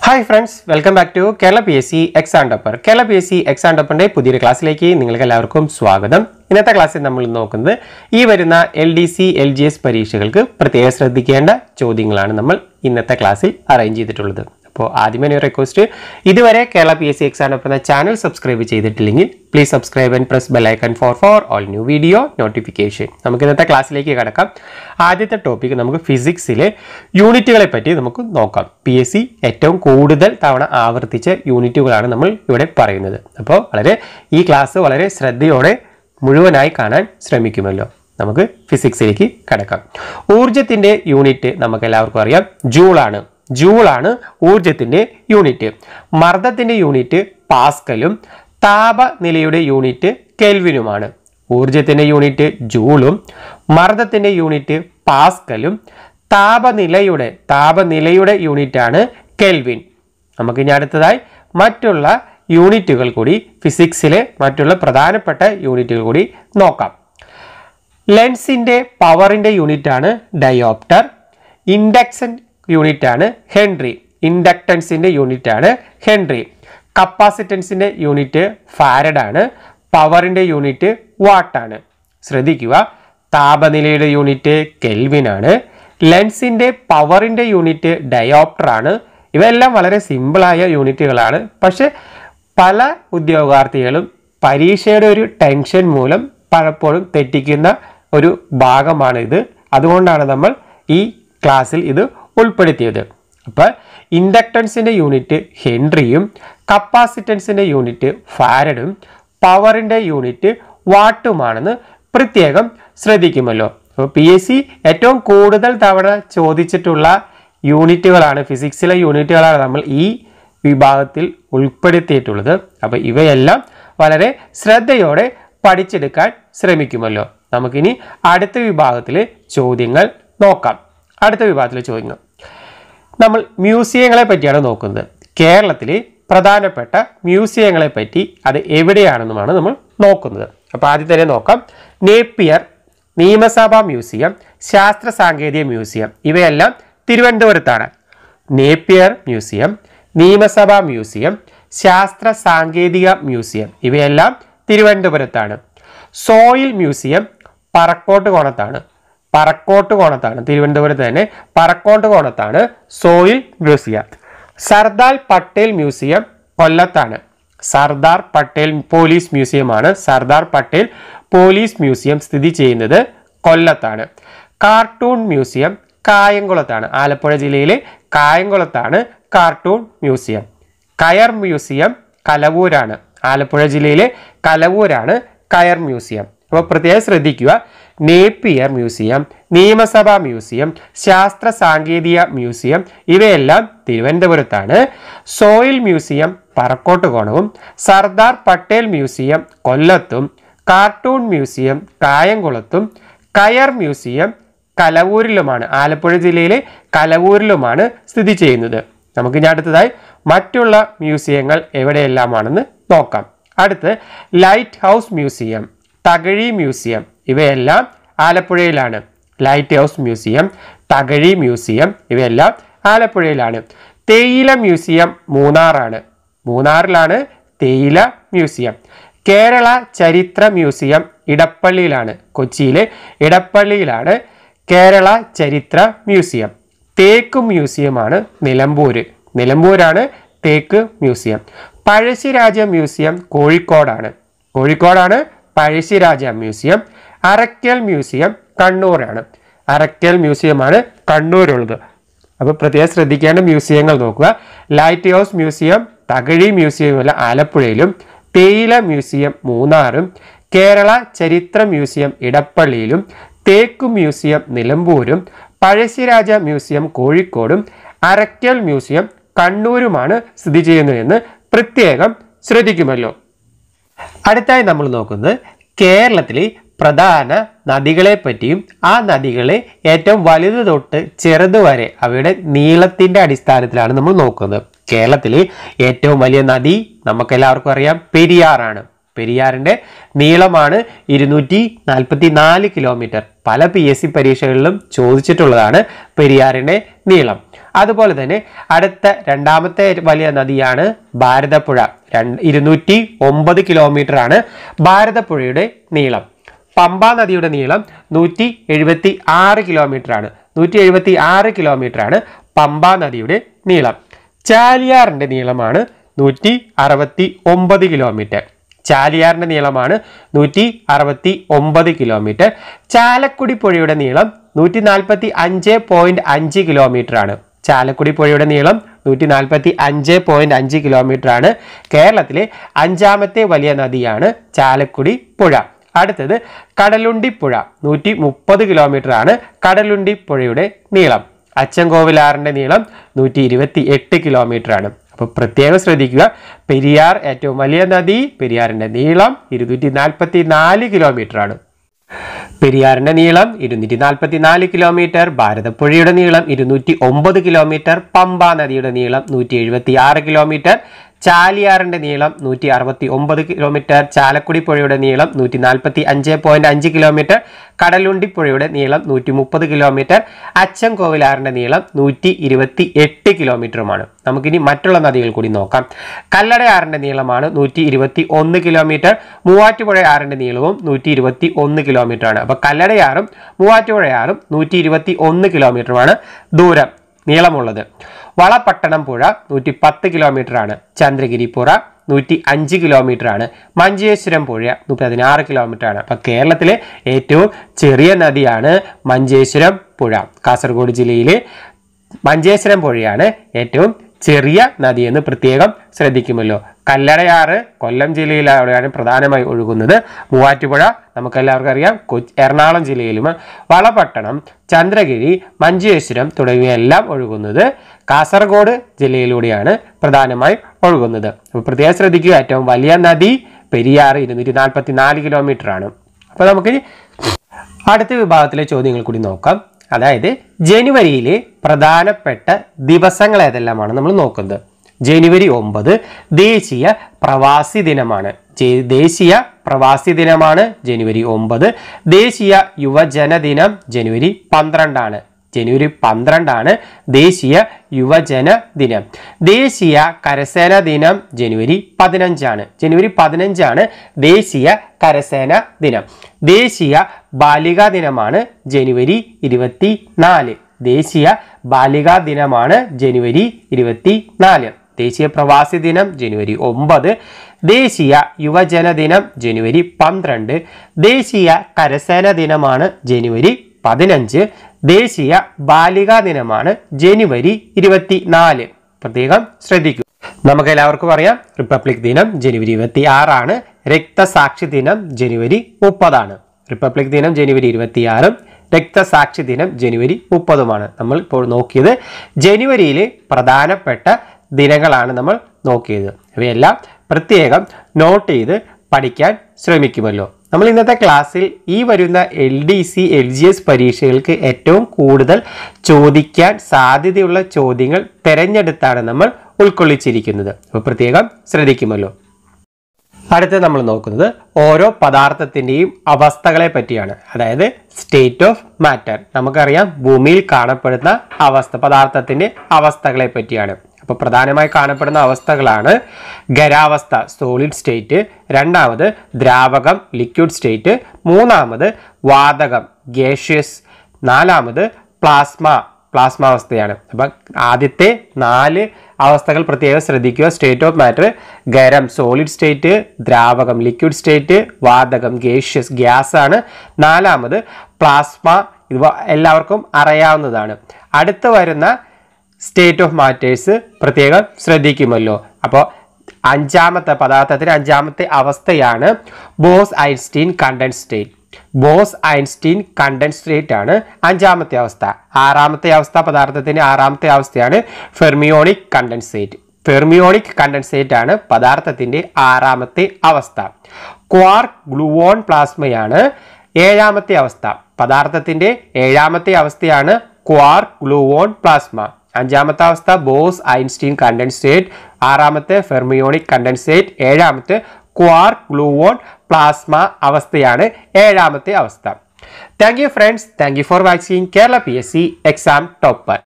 hi friends welcome back to Kerala P S C exam topper Kerala P S C exam ടോപ്പറിന്റെ പുതിയൊരു ക്ലാസ്സിലേക്ക് നിങ്ങൾക്ക് എല്ലാവർക്കും സ്വാഗതം ഇന്നത്തെ ക്ലാസ്സിൽ നമ്മൾ നോക്കുന്നത് ഈ വരുന്ന L D C L G S പരീക്ഷകൾക്ക് പ്രത്യേകം ശ്രദ്ധിക്കേണ്ട ചോദ്യങ്ങളാണ് നമ്മൾ ഇന്നത്തെ ക്ലാസ്സിൽ അറേഞ്ച് ചെയ്തിട്ടുള്ളത് അപ്പോൾ ആദ്യമേ ഒരു റിക്വസ്റ്റ് ഇതുവരെ Kerala P S C exam topper എന്ന ചാനൽ സബ്സ്ക്രൈബ് ചെയ്തിട്ടില്ലെങ്കിൽ please subscribe and press bell icon for for all new video notification നമുക്ക് ഇന്നത്തെ ക്ലാസ്സിലേക്ക് കടക്കാം ആദ്യത്തെ ടോപ്പിക് നമുക്ക് ഫിസിക്സിലെ യൂണിറ്റുകളെ പറ്റി നമുക്ക് നോക്കാം പി എസ് സി ഏറ്റവും കൂടുതൽ തവണ ആവർത്തിച്ച യൂണിറ്റുകളാണ് നമ്മൾ ഇവിടെ പറയുന്നത് അപ്പോൾ വളരെ ഈ ക്ലാസ് വളരെ ശ്രദ്ധയോടെ മുഴുവനായി കാണാൻ ശ്രമിക്കുമല്ലോ നമുക്ക് ഫിസിക്സിലേക്ക് കടക്കാം ഊർജത്തിന്റെ യൂണിറ്റ് നമുക്ക് എല്ലാവർക്കും അറിയാം ജൂളാണ് ജൂളാണ് ഊർജത്തിന്റെ യൂണിറ്റ് മർദ്ദത്തിന്റെ യൂണിറ്റ് പാസ്കലും താപനിലയുടെ യൂണിറ്റ് കെൽവിനുമാണ് ഊർജത്തിന്റെ യൂണിറ്റ് ജൂളും മർദ്ദത്തിന്റെ യൂണിറ്റ് പാസ്കലും താപനിലയുടെ താപനിലയുടെ യൂണിറ്റാണ് കെൽവിൻ നമുക്ക് ഇനി അടുത്തതായി മറ്റുള്ള യൂണിറ്റുകൾ കൂടി ഫിസിക്സിലെ മറ്റുള്ള പ്രധാനപ്പെട്ട യൂണിറ്റുകൾ കൂടി നോക്കാം ലെൻസിന്റെ പവറിന്റെ യൂണിറ്റാണ് ഡയോപ്റ്റർ ഇൻഡക്ഷൻ യൂണിറ്റാണ് ഹെൻറി ഇൻഡക്ടൻസിന്റെ യൂണിറ്റാണ് ഹെൻറി കപ്പാസിറ്റൻസിന്റെ യൂണിറ്റ് ഫാരഡ് ആണ് പവറിന്റെ യൂണിറ്റ് വാട്ടാണ് ശ്രദ്ധിക്കുക താപനിലയുടെ യൂണിറ്റ് കെൽവിൻ ആണ് ലെൻസിന്റെ പവറിന്റെ യൂണിറ്റ് ഡയോപ്റ്റർ ആണ് ഇവയെല്ലാം വളരെ സിമ്പിളായ യൂണിറ്റുകളാണ് പക്ഷെ പല ഉദ്യോഗാർത്ഥികളും പരീക്ഷയുടെ ഒരു ടെൻഷൻ മൂലം പലപ്പോഴും തെറ്റിക്കുന്ന ഒരു ഭാഗമാണ് ഇത് അതുകൊണ്ടാണ് നമ്മൾ ഈ ക്ലാസ്സിൽ ഇത് ഉൾപ്പെടുത്തിയത് അപ്പോൾ ഇൻഡക്ടൻസിൻ്റെ യൂണിറ്റ് ഹെൻറിയും കപ്പാസിറ്റൻസിൻ്റെ യൂണിറ്റ് ഫാരഡും പവറിൻ്റെ യൂണിറ്റ് വാട്ടുമാണെന്ന് പ്രത്യേകം ശ്രദ്ധിക്കുമല്ലോ അപ്പോൾ പി എസ് സി ഏറ്റവും കൂടുതൽ തവണ ചോദിച്ചിട്ടുള്ള യൂണിറ്റുകളാണ് ഫിസിക്സിലെ യൂണിറ്റുകളാണ് നമ്മൾ ഈ വിഭാഗത്തിൽ ഉൾപ്പെടുത്തിയിട്ടുള്ളത് അപ്പോൾ ഇവയെല്ലാം വളരെ ശ്രദ്ധയോടെ പഠിച്ചെടുക്കാൻ ശ്രമിക്കുമല്ലോ നമുക്കിനി അടുത്ത വിഭാഗത്തിലെ ചോദ്യങ്ങൾ നോക്കാം അടുത്ത വിഭാഗത്തിലെ ചോദ്യങ്ങൾ നമ്മൾ മ്യൂസിയങ്ങളെ പറ്റിയാണ് നോക്കുന്നത് കേരളത്തിലെ പ്രധാനപ്പെട്ട മ്യൂസിയങ്ങളെ പറ്റി അത് എവിടെയാണെന്നുമാണ് നമ്മൾ നോക്കുന്നത് അപ്പോൾ ആദ്യം തന്നെ നോക്കാം നേപ്പിയർ നിയമസഭാ മ്യൂസിയം ശാസ്ത്ര സാങ്കേതിക മ്യൂസിയം ഇവയെല്ലാം തിരുവനന്തപുരത്താണ് നേപ്പിയർ മ്യൂസിയം നിയമസഭാ മ്യൂസിയം ശാസ്ത്ര സാങ്കേതിക മ്യൂസിയം ഇവയെല്ലാം തിരുവനന്തപുരത്താണ് സോയിൽ മ്യൂസിയം പറക്കോട്ട് കോണത്താണ് പറക്കോട്ട് കോണത്താണ് തിരുവനന്തപുരത്ത് തന്നെ പറക്കോട്ട് കോണത്താണ് soil museum Sardar Patel museum കൊല്ലത്താണ് സർദാർ പട്ടേൽ പോലീസ് മ്യൂസിയമാണ് സർദാർ പട്ടേൽ പോലീസ് മ്യൂസിയം സ്ഥിതി ചെയ്യുന്നത് കൊല്ലത്താണ് കാർട്ടൂൺ മ്യൂസിയം കായംകുളത്താണ് ആലപ്പുഴ ജില്ലയിലെ കായംകുളത്താണ് കാർട്ടൂൺ മ്യൂസിയം കയർ മ്യൂസിയം കലവൂരാണ് ആലപ്പുഴ ജില്ലയിലെ കലവൂരാണ് കയർ മ്യൂസിയം അപ്പോൾ പ്രത്യേകം ശ്രദ്ധിക്കുക നേപ്പിയർ മ്യൂസിയം നിയമസഭാ മ്യൂസിയം ശാസ്ത്ര സാങ്കേതിക മ്യൂസിയം ഇവയെല്ലാം തിരുവനന്തപുരത്താണ് സോയിൽ മ്യൂസിയം പറക്കോട്ടുകോണവും സർദാർ പട്ടേൽ മ്യൂസിയം കൊല്ലത്തും കാർട്ടൂൺ മ്യൂസിയം കായംകുളത്തും കയർ മ്യൂസിയം കലവൂരിലുമാണ് ആലപ്പുഴ ജില്ലയിലെ കലവൂരിലുമാണ് സ്ഥിതി ചെയ്യുന്നത് നമുക്ക് ഇനി അടുത്തതായി മറ്റുള്ള മ്യൂസിയങ്ങൾ എവിടെയെല്ലാമാണെന്ന് നോക്കാം അടുത്ത് lighthouse museum Thakazhi museum ഇവയെല്ലാം ആലപ്പുഴയിലാണ് lighthouse museum Thakazhi museum ഇവയെല്ലാം ആലപ്പുഴയിലാണ് തേയില മ്യൂസിയം മൂന്നാറാണ് മൂന്നാറിലാണ് തേയില മ്യൂസിയം കേരള ചരിത്ര മ്യൂസിയം ഇടപ്പള്ളിയിലാണ് കൊച്ചിയിലെ ഇടപ്പള്ളിയിലാണ് കേരള ചരിത്ര മ്യൂസിയം തേക്ക് മ്യൂസിയമാണ് നിലമ്പൂര് നിലമ്പൂരാണ് തേക്ക് മ്യൂസിയം പഴശ്ശിരാജ മ്യൂസിയം കോഴിക്കോടാണ് കോഴിക്കോടാണ് പഴശ്ശിരാജ മ്യൂസിയം അറക്കൽ മ്യൂസിയം കണ്ണൂരാണ് അറക്കൽ മ്യൂസിയമാണ് കണ്ണൂരുള്ളത് അപ്പോൾ പ്രത്യേകം ശ്രദ്ധിക്കേണ്ട മ്യൂസിയങ്ങൾ നോക്കുക lighthouse museum Thakazhi museum ആലപ്പുഴയിലും തേയില മ്യൂസിയം മൂന്നാറും കേരള ചരിത്ര മ്യൂസിയം ഇടപ്പള്ളിയിലും തേക്ക് മ്യൂസിയം നിലമ്പൂരും പഴശ്ശിരാജ മ്യൂസിയം കോഴിക്കോടും അരക്കൽ മ്യൂസിയം കണ്ണൂരുമാണ് സ്ഥിതി ചെയ്യുന്നതെന്ന് പ്രത്യേകം ശ്രദ്ധിക്കുമല്ലോ അടുത്തായി നമ്മൾ നോക്കുന്നത് കേരളത്തിലെ പ്രധാന നദികളെ പറ്റിയും ആ നദികളെ ഏറ്റവും വലുത് തൊട്ട് ചെറുത് വരെ അവയുടെ നീളത്തിന്റെ അടിസ്ഥാനത്തിലാണ് നമ്മൾ നോക്കുന്നത് കേരളത്തിലെ ഏറ്റവും വലിയ നദി നമുക്കെല്ലാവർക്കും അറിയാം പെരിയാറാണ് പെരിയാറിന്റെ നീളമാണ് ഇരുന്നൂറ്റി നാൽപ്പത്തി നാല് കിലോമീറ്റർ പല പി എസ് സി പരീക്ഷകളിലും ചോദിച്ചിട്ടുള്ളതാണ് പെരിയാറിന്റെ നീളം അതുപോലെ തന്നെ അടുത്ത രണ്ടാമത്തെ വലിയ നദിയാണ് ഭാരതപ്പുഴ രണ്ട് ഇരുന്നൂറ്റി ഒമ്പത് കിലോമീറ്റർ ആണ് ഭാരതപ്പുഴയുടെ നീളം പമ്പ നദിയുടെ നീളം നൂറ്റി എഴുപത്തി ആറ് കിലോമീറ്റർ ആണ് നൂറ്റി എഴുപത്തി ആറ് കിലോമീറ്റർ ആണ് പമ്പ നദിയുടെ നീളം ചാലിയാറിന്റെ നീളമാണ് നൂറ്റി അറുപത്തി ഒമ്പത് കിലോമീറ്റർ ചാലിയാറിന്റെ നീളമാണ് നൂറ്റി അറുപത്തി ഒമ്പത് കിലോമീറ്റർ ചാലക്കുടി പുഴയുടെ നീളം നൂറ്റി നാൽപ്പത്തി അഞ്ച് പോയിന്റ് അഞ്ച് കിലോമീറ്റർ ആണ് ചാലക്കുടി പുഴയുടെ നീളം നൂറ്റി നാൽപ്പത്തി അഞ്ച് പോയിന്റ് അഞ്ച് കിലോമീറ്റർ ആണ് കേരളത്തിലെ അഞ്ചാമത്തെ വലിയ നദിയാണ് ചാലക്കുടി പുഴ അടുത്തത് കടലുണ്ടി പുഴ നൂറ്റി മുപ്പത് കിലോമീറ്റർ ആണ് കടലുണ്ടി പുഴയുടെ നീളം അച്ചൻകോവിലാറിന്റെ നീളം നൂറ്റി ഇരുപത്തി എട്ട് കിലോമീറ്റർ ആണ് അപ്പോൾ പ്രത്യേകം ശ്രദ്ധിക്കുക പെരിയാർ ഏറ്റവും വലിയ നദി പെരിയാറിന്റെ നീളം ഇരുന്നൂറ്റി നാൽപ്പത്തി നാല് കിലോമീറ്റർ ആണ് പെരിയാറിന്റെ നീളം ഇരുന്നൂറ്റി നാൽപ്പത്തി നാല് കിലോമീറ്റർ ഭാരതപ്പുഴയുടെ നീളം ഇരുന്നൂറ്റി ഒമ്പത് കിലോമീറ്റർ പമ്പ നദിയുടെ നീളം നൂറ്റി എഴുപത്തി ആറ് കിലോമീറ്റർ ചാലിയാറിന്റെ നീളം നൂറ്റി അറുപത്തി ഒമ്പത് കിലോമീറ്റർ ചാലക്കുടി പുഴയുടെ നീളം നൂറ്റി നാൽപ്പത്തി അഞ്ച് പോയിന്റ് അഞ്ച് കിലോമീറ്റർ കടലുണ്ടി പുഴയുടെ നീളം നൂറ്റി മുപ്പത് കിലോമീറ്റർ അച്ചൻകോവിലാറിന്റെ നീളം നൂറ്റി ഇരുപത്തി എട്ട് കിലോമീറ്ററുമാണ് നമുക്കിനി മറ്റുള്ള നദികൾ കൂടി നോക്കാം കല്ലടയാറിന്റെ നീളമാണ് നൂറ്റി ഇരുപത്തി ഒന്ന് കിലോമീറ്റർ മൂവാറ്റുപുഴ ആറിന്റെ നീളവും നൂറ്റി ഇരുപത്തി ഒന്ന് കിലോമീറ്റർ ആണ് അപ്പൊ കല്ലടയാറും മൂവാറ്റുപുഴയാറും നൂറ്റി ഇരുപത്തി ഒന്ന് കിലോമീറ്ററുമാണ് ദൂരം നീളമുള്ളത് വളപട്ടണം പുഴ നൂറ്റി പത്ത് കിലോമീറ്റർ ആണ് ചന്ദ്രഗിരി പുഴ നൂറ്റി അഞ്ച് കിലോമീറ്റർ ആണ് മഞ്ചേശ്വരം പുഴ പതിനാറ് കിലോമീറ്റർ ആണ് അപ്പൊ കേരളത്തിലെ ഏറ്റവും ചെറിയ നദിയാണ് മഞ്ചേശ്വരം പുഴ കാസർഗോഡ് ജില്ലയിലെ മഞ്ചേശ്വരം പുഴയാണ് ഏറ്റവും ചെറിയ നദി എന്ന് പ്രത്യേകം ശ്രദ്ധിക്കുമല്ലോ കല്ലടയാറ് കൊല്ലം ജില്ലയിലാണ് പ്രധാനമായി ഒഴുകുന്നത് മൂവാറ്റുപുഴ നമുക്കെല്ലാവർക്കും അറിയാം കൊച്ചി എറണാകുളം ജില്ലയിലും വളപട്ടണം ചന്ദ്രഗിരി മഞ്ചേശ്വരം തുടങ്ങിയവയെല്ലാം ഒഴുകുന്നത് കാസർഗോഡ് ജില്ലയിലൂടെയാണ് പ്രധാനമായി ഒഴുകുന്നത് അപ്പോൾ പ്രത്യേകം ശ്രദ്ധിക്കുക ഏറ്റവും വലിയ നദി പെരിയാർ ഇരുന്നൂറ്റി നാൽപ്പത്തി നാല് കിലോമീറ്റർ ആണ് അപ്പോൾ നമുക്ക് അടുത്ത വിഭാഗത്തിലെ ചോദ്യങ്ങൾ കൂടി നോക്കാം അതായത് ജനുവരിയിലെ പ്രധാനപ്പെട്ട ദിവസങ്ങൾ ഏതെല്ലാമാണ് നമ്മൾ നോക്കുന്നത് ജനുവരി ഒമ്പത് ദേശീയ പ്രവാസി ദിനമാണ് ജെ- ദേശീയ പ്രവാസി ദിനമാണ് ജനുവരി ഒമ്പത് ദേശീയ യുവജന ദിനം ജനുവരി പന്ത്രണ്ടാണ് ജനുവരി പന്ത്രണ്ടാണ് ദേശീയ യുവജന ദിനം ദേശീയ കരസേന ദിനം ജനുവരി പതിനഞ്ചാണ് ജനുവരി പതിനഞ്ചാണ് ദേശീയ കരസേന ദിനം ദേശീയ ബാലികാ ദിനമാണ് ജനുവരി ഇരുപത്തി നാല് ദേശീയ ബാലികാ ദിനമാണ് ജനുവരി ഇരുപത്തി നാല് ദേശീയ പ്രവാസി ദിനം ജനുവരി ഒമ്പത് ദേശീയ യുവജന ദിനം ജനുവരി പന്ത്രണ്ട് ദേശീയ കരസേന ദിനമാണ് ജനുവരി പതിനഞ്ച് ദേശീയ ബാലികാ ദിനമാണ് ജനുവരി ഇരുപത്തി നാല് പ്രത്യേകം ശ്രദ്ധിക്കൂ നമുക്ക് എല്ലാവർക്കും അറിയാം റിപ്പബ്ലിക് ദിനം ജനുവരി ഇരുപത്തി ആറാണ് രക്തസാക്ഷി ദിനം ജനുവരി മുപ്പതാണ് റിപ്പബ്ലിക് ദിനം ജനുവരി ഇരുപത്തിയാറും രക്തസാക്ഷി ദിനം ജനുവരി മുപ്പതുമാണ് നമ്മൾ ഇപ്പോൾ നോക്കിയത് ജനുവരിയിലെ പ്രധാനപ്പെട്ട ദിനങ്ങളാണ് നമ്മൾ നോക്കിയത് ഇവയെല്ലാം പ്രത്യേകം നോട്ട് ചെയ്ത് പഠിക്കാൻ ശ്രമിക്കുമല്ലോ നമ്മൾ ഇന്നത്തെ ക്ലാസ്സിൽ ഈ വരുന്ന L D C L G S പരീക്ഷകൾക്ക് ഏറ്റവും കൂടുതൽ ചോദിക്കാൻ സാധ്യതയുള്ള ചോദ്യങ്ങൾ തിരഞ്ഞെടുത്താണ് നമ്മൾ ഉൾക്കൊള്ളിച്ചിരിക്കുന്നത് അപ്പോൾ പ്രത്യേകം ശ്രദ്ധിക്കുമല്ലോ അടുത്ത് നമ്മൾ നോക്കുന്നത് ഓരോ പദാർത്ഥത്തിൻ്റെയും അവസ്ഥകളെ പറ്റിയാണ് അതായത് സ്റ്റേറ്റ് ഓഫ് മാറ്റർ നമുക്കറിയാം ഭൂമിയിൽ കാണപ്പെടുന്ന അവസ്ഥ പദാർത്ഥത്തിൻ്റെ അവസ്ഥകളെ പറ്റിയാണ് അപ്പോൾ പ്രധാനമായി കാണപ്പെടുന്ന അവസ്ഥകളാണ് ഖരാവസ്ഥ സോളിഡ് സ്റ്റേറ്റ് രണ്ടാമത് ദ്രാവകം ലിക്വിഡ് സ്റ്റേറ്റ് മൂന്നാമത് വാതകം ഗേഷ്യസ് നാലാമത് പ്ലാസ്മ പ്ലാസ്മ അവസ്ഥയാണ് അപ്പം ആദ്യത്തെ നാല് അവസ്ഥകൾ പ്രത്യേകം ശ്രദ്ധിക്കുക സ്റ്റേറ്റ് ഓഫ് മാറ്റർ ഗരം സോളിഡ് സ്റ്റേറ്റ് ദ്രാവകം ലിക്വിഡ് സ്റ്റേറ്റ് വാതകം ഗേഷ്യസ് ഗ്യാസ് ആണ് നാലാമത് പ്ലാസ്മ ഇവ എല്ലാവർക്കും അറിയാവുന്നതാണ് അടുത്ത് വരുന്ന സ്റ്റേറ്റ് ഓഫ് മാറ്റേഴ്സ് പ്രത്യേകം ശ്രദ്ധിക്കുമല്ലോ അപ്പോൾ അഞ്ചാമത്തെ പദാർത്ഥത്തിന് അഞ്ചാമത്തെ അവസ്ഥയാണ് Bose Einstein condensate state Bose Einstein condensate state ആണ് അഞ്ചാമത്തെ അവസ്ഥ ആറാമത്തെ അവസ്ഥ പദാർത്ഥത്തിന്റെ ആറാമത്തെ അവസ്ഥയാണ് ഫെർമിയോണിക് കണ്ടൻസേറ്റ് ഫെർമിയോണിക് കണ്ടൻസേറ്റ് ആണ് പദാർത്ഥത്തിന്റെ ആറാമത്തെ അവസ്ഥ ക്വാർക്ക് ഗ്ലൂവോൺ പ്ലാസ്മയാണ് ഏഴാമത്തെ അവസ്ഥ പദാർത്ഥത്തിന്റെ ഏഴാമത്തെ അവസ്ഥയാണ് ക്വാർക്ക് ഗ്ലൂവോൺ പ്ലാസ്മ അഞ്ചാമത്തെ അവസ്ഥ ബോസ് ഐൻസ്റ്റീൻ കണ്ടൻസേറ്റ് ആറാമത്തെ ഫെർമിയോണിക് കണ്ടൻസേറ്റ് ഏഴാമത്തെ ക്വാർക്ക് ഗ്ലൂവോൺ പ്ലാസ്മ അവസ്ഥയാണ് ഏഴാമത്തെ അവസ്ഥ thank you friends thank you for watching Kerala P S C exam topper